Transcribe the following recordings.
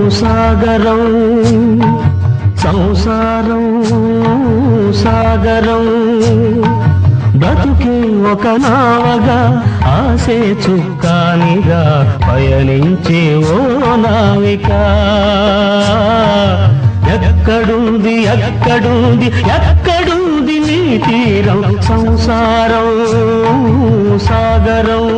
సాగరం సంసారం సాగరం బ్రతుకే ఒక నావగా ఆసే చుక్కానిగా పయనించే ఓ నావిక ఎక్కడుంది ఎక్కడుంది ఎక్కడుంది నీ తీరం సంసారం సాగరం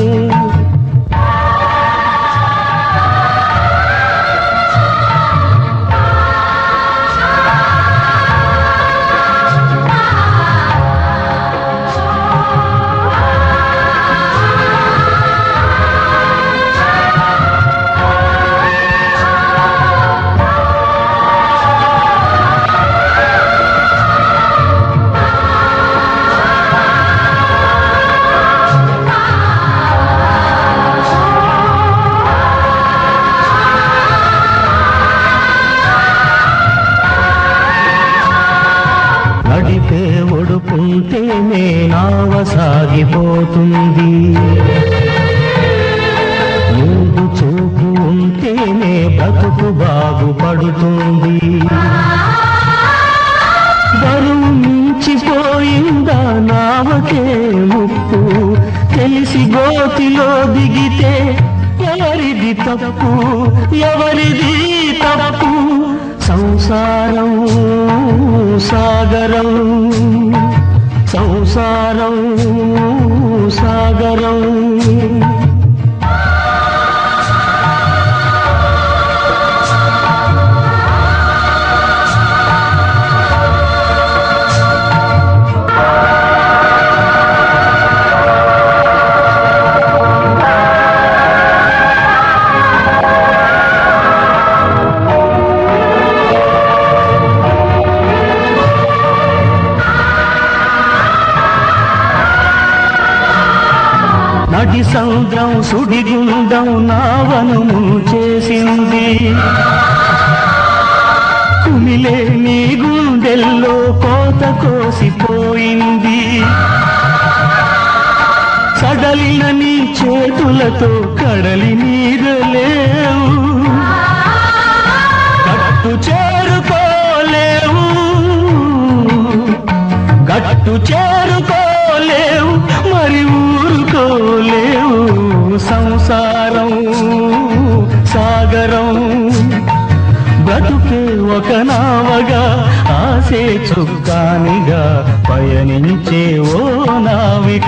నడిపే ఒడుపుంటేనే నావ సాగిపోతుంది ముందు చూపు ఉంటేనే బ్రతుకు బాగుపడుతుంది బరువు మించిపోయిందా నావకే ముప్పు తెలిసి గోతిలో దిగితే ఎవరిది తప్పు ఎవరిది తప్పు సంసారం సాగరం సంసారం సాగరం నడి సముద్రం సుడిగుండం నావను చేసింది కుమిలే నీ గుండెల్లో కోత కోసిపోయింది సడలిన నీ చేతులతో కడలి నీరలేవు గట్టు చేరుకోలేవు గట్టు చేరుకోలేవు మరి ఊరుకోలేవు సంసారం సాగరం బ్రతుకే ఒక నావగా ఆసే చుక్కానిగా పయనించే ఓ నావిక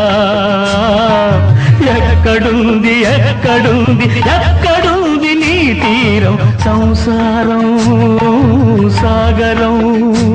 ఎక్కడుంది ఎక్కడుంది ఎక్కడుంది నీ తీరం సంసారం సాగరం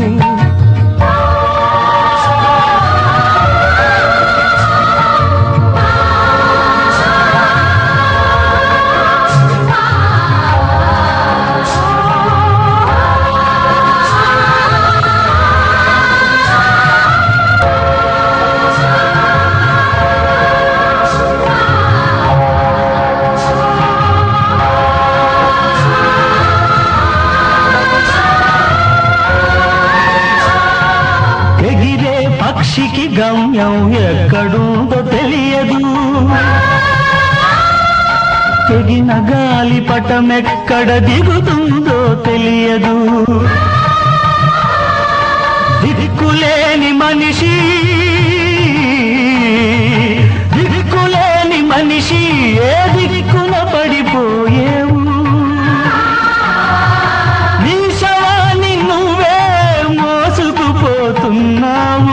ఎగిరే పక్షికి గమ్యం ఎక్కడుందో తెలియదు తెగిన గాలి పటమెక్కడ దిగుతుందో తెలియదు దిక్కులేని మనిషి దిక్కులేని మనిషి ఏ దిక్కున పడిపోయేవు నీ శవాన్ని నువ్వే మోసుకుపోతున్నావు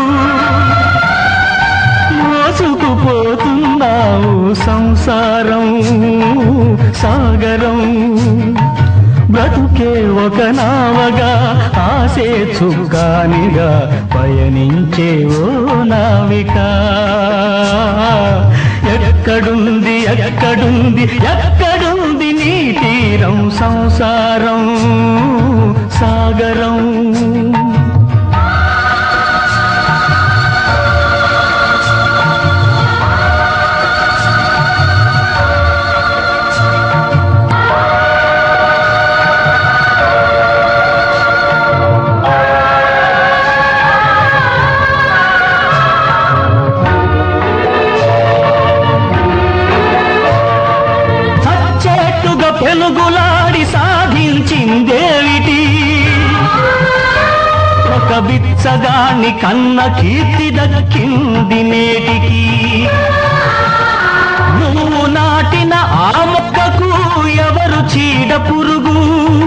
మోసుకుపోతున్నావు సంసారం సాగరం బ్రతుకే ఒక నావగా ఆసే చుక్కానిగా పయనించే ఓ నావిక ఎక్కడుంది ఎక్కడుంది ఎక్కడుంది నీ తీరం సంసారం సాగరం చచ్చేట్టుగా పెనుగులాడి సాధించిందేవిటి ఒక బిచ్చగాని కన్న కీర్తి దక్కింది నేటికి నువ్వు నాటిన ఆ మొక్కకు ఎవరు చీడ పురుగు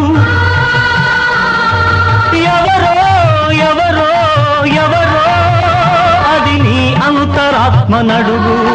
ఎవరో ఎవరో ఎవరో అది నీ అంతరాత్మ నడుగు